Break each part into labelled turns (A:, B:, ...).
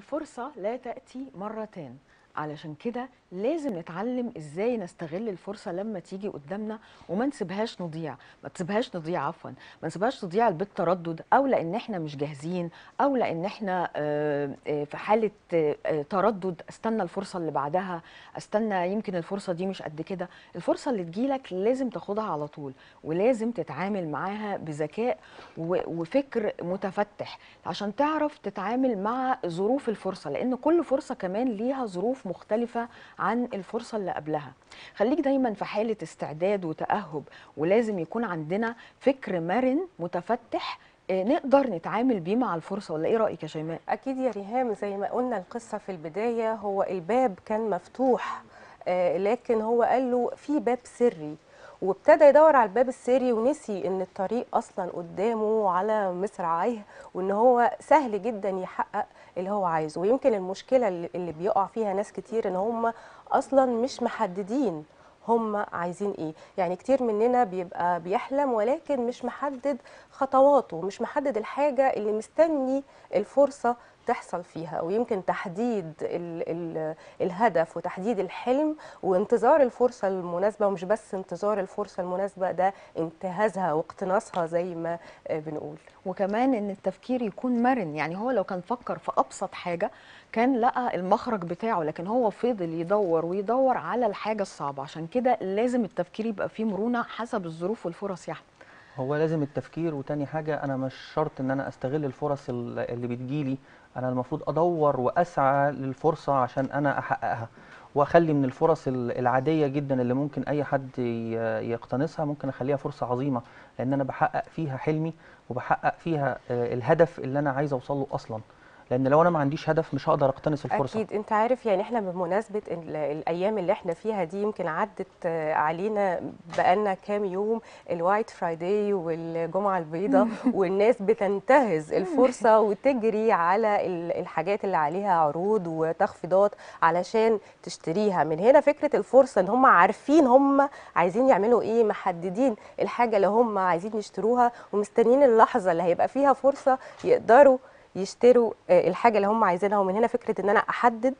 A: الفرصة لا تأتي مرتين علشان كده لازم نتعلم ازاي نستغل الفرصة لما تيجي قدامنا وما نسيبهاش نضيع ما تسيبهاش تضيع عفوا ما نسيبهاش تضيع بالتردد او لان احنا مش جاهزين او لان احنا آه، آه، في حالة آه، آه، تردد استنى الفرصة اللي بعدها استنى يمكن الفرصة دي مش قد كده الفرصة اللي تجيلك لازم تاخدها على طول ولازم تتعامل معاها بذكاء و- وفكر متفتح عشان تعرف تتعامل مع ظروف الفرصة لأن كل فرصة كمان ليها ظروف مختلفة عن الفرصة اللي قبلها خليك دايما في حالة استعداد وتأهب ولازم يكون عندنا فكر مرن متفتح آه، نقدر نتعامل بيه مع الفرصة ولا إيه رأيك يا شيماء؟
B: أكيد يا ريهام زي ما قلنا القصة في البداية هو الباب كان مفتوح آه، لكن هو قال له في باب سري وابتدى يدور على الباب السري ونسي ان الطريق اصلا قدامه على مصراعيه وان هو سهل جدا يحقق اللي هو عايزه ويمكن المشكله اللي اللي بيقع فيها ناس كتير ان هم اصلا مش محددين هم عايزين ايه يعني كتير مننا بيبقى بيحلم ولكن مش محدد خطواته مش محدد الحاجه اللي مستني الفرصه تحصل فيها ويمكن تحديد ال ال الهدف وتحديد الحلم وانتظار الفرصه المناسبه ومش بس انتظار الفرصه المناسبه ده انتهازها واقتناصها زي ما آه، بنقول
A: وكمان ان التفكير يكون مرن يعني هو لو كان فكر في ابسط حاجه كان لقى المخرج بتاعه لكن هو فضل يدور ويدور على الحاجه الصعبه عشان كده لازم التفكير يبقى فيه مرونه حسب الظروف والفرص يا احمد
C: هو لازم التفكير وتاني حاجة أنا مش شرط إن أنا أستغل الفرص ال- اللي بتجيلي أنا المفروض أدور وأسعى للفرصة عشان أنا أحققها وأخلي من الفرص ال- العادية جدا اللي ممكن أي حد ي- يقتنصها ممكن أخليها فرصة عظيمة لأن أنا بحقق فيها حلمي وبحقق فيها آه، الهدف اللي أنا عايز أوصله أصلا لأن لو أنا ما عنديش هدف مش هقدر أقتنص الفرصة
B: اكيد انت عارف يعني احنا بمناسبه ال- الايام اللي احنا فيها دي يمكن عدت آه، علينا بقالنا كام يوم الوايت فرايداي والجمعه البيضاء والناس بتنتهز الفرصه وتجري على ال- الحاجات اللي عليها عروض وتخفيضات علشان تشتريها من هنا فكره الفرصه ان هم عارفين هم عايزين يعملوا ايه محددين الحاجه اللي هم عايزين يشتروها ومستنيين اللحظه اللي هيبقى فيها فرصه يقدروا يشتروا آه، الحاجه اللي هم عايزينها ومن هنا فكره ان انا احدد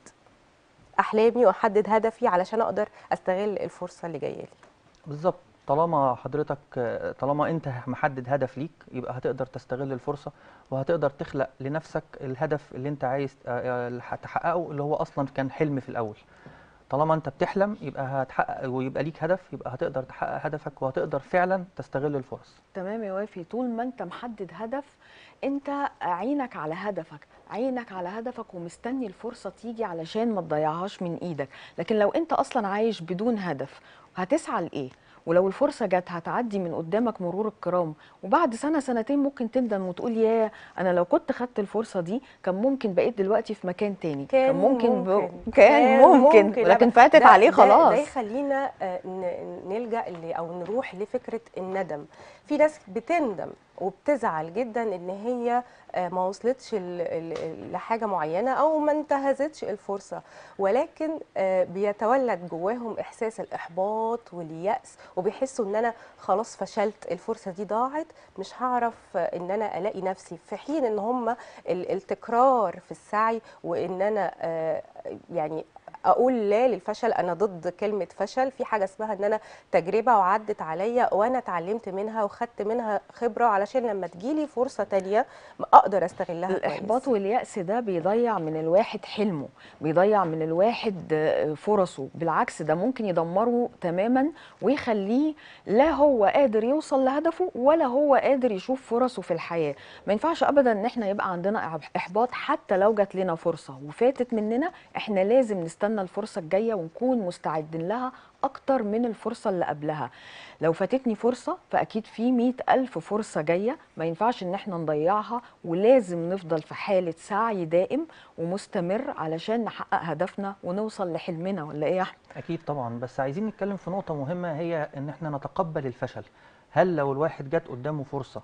B: احلامي واحدد هدفي علشان اقدر استغل الفرصه اللي جايه لي
C: بالظبط طالما حضرتك آه، طالما انت محدد هدف ليك يبقى هتقدر تستغل الفرصة وهتقدر تخلق لنفسك الهدف اللي انت عايز آه، آه، اللي هتحققه اللي هو اصلا كان حلم في الاول طالما انت بتحلم يبقى هتحقق ويبقى ليك هدف يبقى هتقدر تحقق هدفك وهتقدر فعلا تستغل الفرص
A: تمام يا وافي طول ما انت محدد هدف انت عينك على هدفك عينك على هدفك ومستني الفرصة تيجي علشان ما تضيعهاش من ايدك لكن لو انت اصلا عايش بدون هدف هتسعى لايه ولو الفرصة جت هتعدي من قدامك مرور الكرام وبعد سنة سنتين ممكن تندم وتقول يا أنا لو كنت خدت الفرصة دي كان ممكن بقيت دلوقتي في مكان تاني
B: كان
A: ممكن, ب...
B: ممكن.
A: كان ممكن,
B: لا
A: ولكن
B: بس
A: فاتت
B: ده-
A: عليه
B: ده-
A: خلاص
B: ده يخلينا آه، ن- نلجا ل- او نروح لفكره الندم في ناس بتندم وبتزعل جدا ان هي آه، ما وصلتش ل- ل- لحاجه معينه او ما انتهزتش الفرصه ولكن آه، بيتولد جواهم احساس الاحباط والياس وبيحسوا ان انا خلاص فشلت الفرصه دي ضاعت مش هعرف آه، ان انا الاقي نفسي في حين ان هم ال- التكرار في السعي وان انا آه، يعني اقول لا للفشل انا ضد كلمه فشل في حاجه اسمها ان انا تجربه وعدت عليا وانا اتعلمت منها وخدت منها خبره علشان لما تجيلي فرصه تانية اقدر استغلها
A: الإحباط
B: كويس.
A: واليأس ده بيضيع من الواحد حلمه بيضيع من الواحد آه، فرصه بالعكس ده ممكن يدمره تماما ويخليه لا هو قادر يوصل لهدفه ولا هو قادر يشوف فرصه في الحياة ما ينفعش أبدا إن احنا يبقى عندنا إع- إحباط حتى لو جات لنا فرصة وفاتت مننا احنا لازم نستنى الفرصة الجاية ونكون مستعدين لها أكتر من الفرصة اللي قبلها لو فاتتني فرصة فأكيد في مئة ألف فرصة جاية ما ينفعش إن احنا نضيعها ولازم نفضل في حالة سعي دائم ومستمر علشان نحقق هدفنا ونوصل لحلمنا ولا إيه يا أحمد؟
C: اكيد طبعا بس عايزين نتكلم في نقطة مهمة هي ان احنا نتقبل الفشل هل لو الواحد جات قدامه فرصة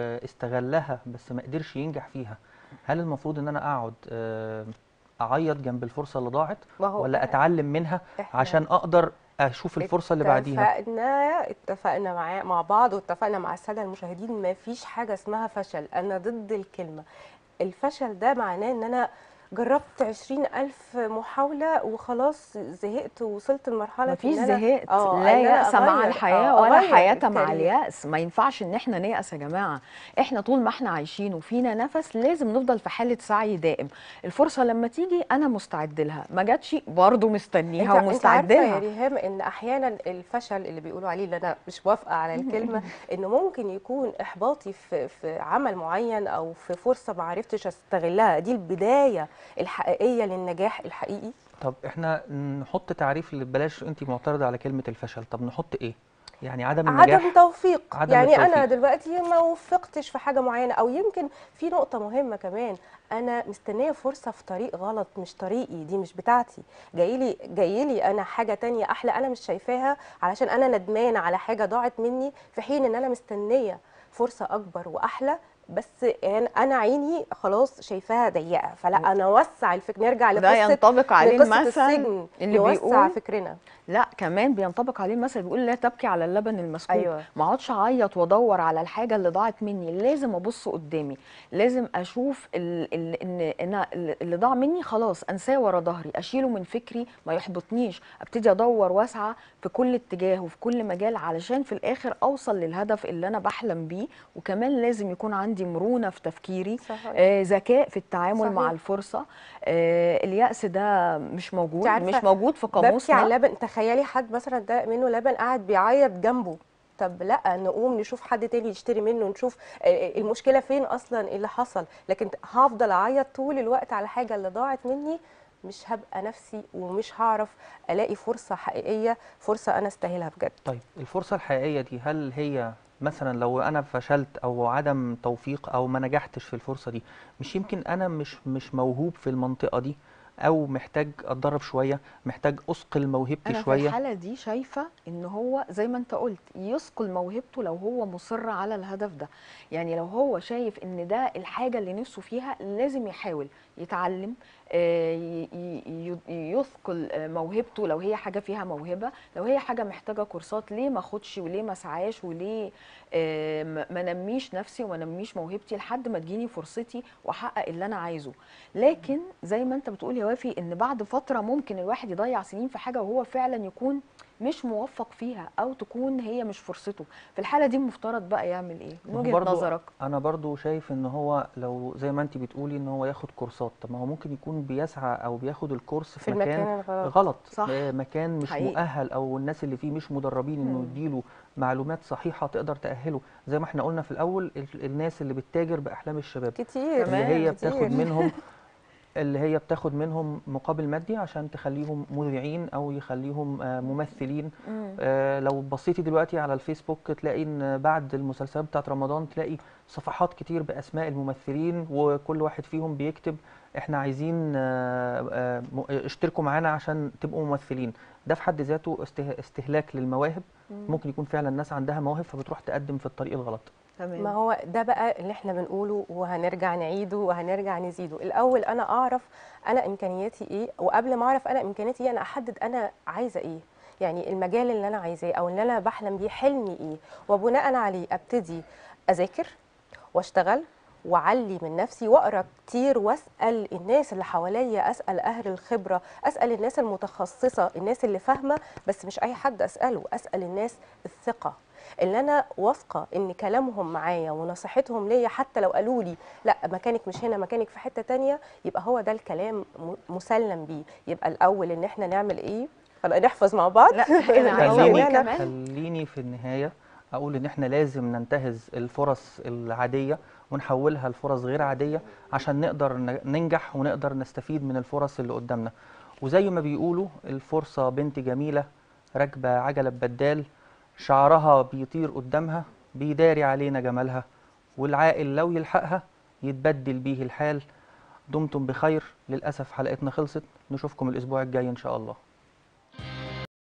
C: واستغلها بس ما قدرش ينجح فيها هل المفروض ان انا اقعد آه، اعيط جنب الفرصة اللي ضاعت
B: ما هو
C: ولا اتعلم منها
B: إحنا
C: عشان اقدر اشوف الفرصة اللي بعديها
B: اتفقنا اتفقنا مع مع بعض واتفقنا مع الساده المشاهدين ما فيش حاجه اسمها فشل انا ضد الكلمه الفشل ده معناه ان انا جربت عشرين ألف محاولة وخلاص زهقت ووصلت لمرحلة
A: مفيش
B: إن أنا-
A: زهقت
B: آه،
A: لا
B: إن أنا
A: يأس مع
B: أغير-
A: الحياة
B: آه،
A: ولا
B: أغير
A: حياة مع
B: الكارير.
A: اليأس ما ينفعش ان احنا نيأس يا جماعة احنا طول ما احنا عايشين وفينا نفس لازم نفضل في حالة سعي دائم الفرصة لما تيجي انا مستعد لها ما جاتش برضه مستنيها
B: انت انت
A: ومستعد
B: عارفه يا
A: لها
B: ريهام ان احيانا الفشل اللي بيقولوا عليه اللي انا مش موافقه على الكلمه انه ممكن يكون احباطي في في عمل معين او في فرصه ما عرفتش استغلها دي البدايه الحقيقيه للنجاح الحقيقي
C: طب احنا نحط تعريف اللي بلاش انت معترضه على كلمه الفشل طب نحط ايه يعني عدم النجاح
B: عدم توفيق
C: عدم
B: يعني انا
C: التوفيق.
B: دلوقتي ما وفقتش في حاجه معينه او يمكن في نقطه مهمه كمان انا مستنيه فرصه في طريق غلط مش طريقي دي مش بتاعتي جايلي جايلي انا حاجه تانية احلى انا مش شايفاها علشان انا ندمانه على حاجه ضاعت مني في حين ان انا مستنيه فرصه اكبر واحلى بس يعني انا عيني خلاص شايفاها ضيقه فلا انا اوسع الفكر نرجع
A: ده
B: لقصه
A: ينطبق عليه
B: لقصه
A: المثل
B: السجن
A: اللي
B: نوسع
A: بيقول
B: فكرنا
A: لا كمان بينطبق عليه المثل بيقول لا تبكي على اللبن المسكوب
B: أيوة.
A: ما اقعدش اعيط وادور على الحاجه اللي ضاعت مني لازم ابص قدامي لازم اشوف ال- ال- ان انا اللي ضاع مني خلاص انساه ورا ظهري اشيله من فكري ما يحبطنيش ابتدي ادور واسعى في كل اتجاه وفي كل مجال علشان في الاخر اوصل للهدف اللي انا بحلم بيه وكمان لازم يكون عندي مرونه في تفكيري
B: صحيح.
A: آه ذكاء في التعامل
B: صحيح.
A: مع الفرصه آه اليأس ده مش موجود
B: عارفة
A: مش موجود في
B: ببكي على
A: قاموسنا
B: اللبن تخيلي حد مثلا ده منه لبن قاعد بيعيط جنبه طب لا نقوم نشوف حد تاني يشتري منه نشوف آه، المشكله فين اصلا إيه اللي حصل لكن هفضل اعيط طول الوقت على حاجه اللي ضاعت مني مش هبقى نفسي ومش هعرف الاقي فرصه حقيقيه فرصه انا استاهلها بجد
C: طيب الفرصة الحقيقية دي هل هي مثلا لو انا فشلت او عدم توفيق او ما نجحتش في الفرصة دي مش يمكن انا مش مش موهوب في المنطقة دي او محتاج اتدرب شوية محتاج اثقل موهبتي
A: انا في
C: شوية
A: الحاله دي شايفه ان هو زي ما انت قلت يثقل موهبته لو هو مصر على الهدف ده يعني لو هو شايف ان ده الحاجه اللي نفسه فيها لازم يحاول يتعلم آه، ي- ي- ي- يثقل آه، موهبته لو هي حاجه فيها موهبه لو هي حاجه محتاجه كورسات ليه ما اخدش وليه ما اسعاش وليه آه، ما ما نميش نفسي وما نميش موهبتي لحد ما تجيني فرصتي واحقق اللي انا عايزه لكن زي ما انت بتقول يا وافي ان بعد فتره ممكن الواحد يضيع سنين في حاجه وهو فعلا يكون مش موفق فيها او تكون هي مش فرصته في الحاله دي المفترض بقى يعمل ايه من وجهه
C: برضو
A: نظرك
C: انا برضو شايف ان هو لو زي ما انت بتقولي ان هو ياخد كورسات طب ما هو ممكن يكون بيسعى او بياخد الكورس في,
B: في المكان
C: مكان
B: الغلط.
C: غلط
A: صح.
C: آه، مكان مش
A: حقيقي.
C: مؤهل او الناس اللي فيه مش مدربين انه
A: مم.
C: يديله معلومات صحيحة تقدر تأهله زي ما احنا قلنا في الاول ال- الناس اللي بتتاجر باحلام الشباب
B: كتير
C: اللي
A: كمان
C: هي
B: كتير.
C: بتاخد منهم اللي هي بتاخد منهم مقابل مادي عشان تخليهم مذيعين او يخليهم آه، ممثلين
A: مم.
C: آه، لو بصيتي دلوقتي على الفيسبوك تلاقي ان بعد المسلسلات بتاعت رمضان تلاقي صفحات كتير باسماء الممثلين وكل واحد فيهم بيكتب احنا عايزين آه، آه، م- اشتركوا معانا عشان تبقوا ممثلين ده في حد ذاته استه- استهلاك للمواهب
A: مم.
C: ممكن يكون فعلا الناس عندها مواهب فبتروح تقدم في الطريق الغلط
A: تمام
B: ما هو ده بقى اللي احنا بنقوله وهنرجع نعيده وهنرجع نزيده الاول انا اعرف انا امكانياتي ايه وقبل ما اعرف انا امكانياتي ايه انا احدد انا عايزه ايه يعني المجال اللي انا عايزاه او اللي انا بحلم بيه حلمي ايه وبناء عليه ابتدي اذاكر واشتغل واعلي من نفسي واقرا كتير واسال الناس اللي حواليا اسال اهل الخبره اسال الناس المتخصصه الناس اللي فاهمه بس مش اي حد اساله اسال الناس الثقه اللي انا واثقه ان كلامهم معايا ونصيحتهم ليا حتى لو قالوا لي لا مكانك مش هنا مكانك في حته تانية يبقى هو ده الكلام م- مسلم بيه يبقى الاول ان احنا نعمل ايه خلاص نحفظ مع بعض
A: لا احنا عايزين
C: خليني
A: ايه كمان
C: خليني في النهاية أقول إن إحنا لازم ننتهز الفرص العادية ونحولها لفرص غير عادية عشان نقدر ن- ننجح ونقدر نستفيد من الفرص اللي قدامنا وزي ما بيقولوا الفرصة بنت جميلة راكبة عجلة بدال شعرها بيطير قدامها بيداري علينا جمالها والعاقل لو يلحقها يتبدل بيه الحال دمتم بخير للأسف حلقتنا خلصت نشوفكم الأسبوع الجاي إن شاء الله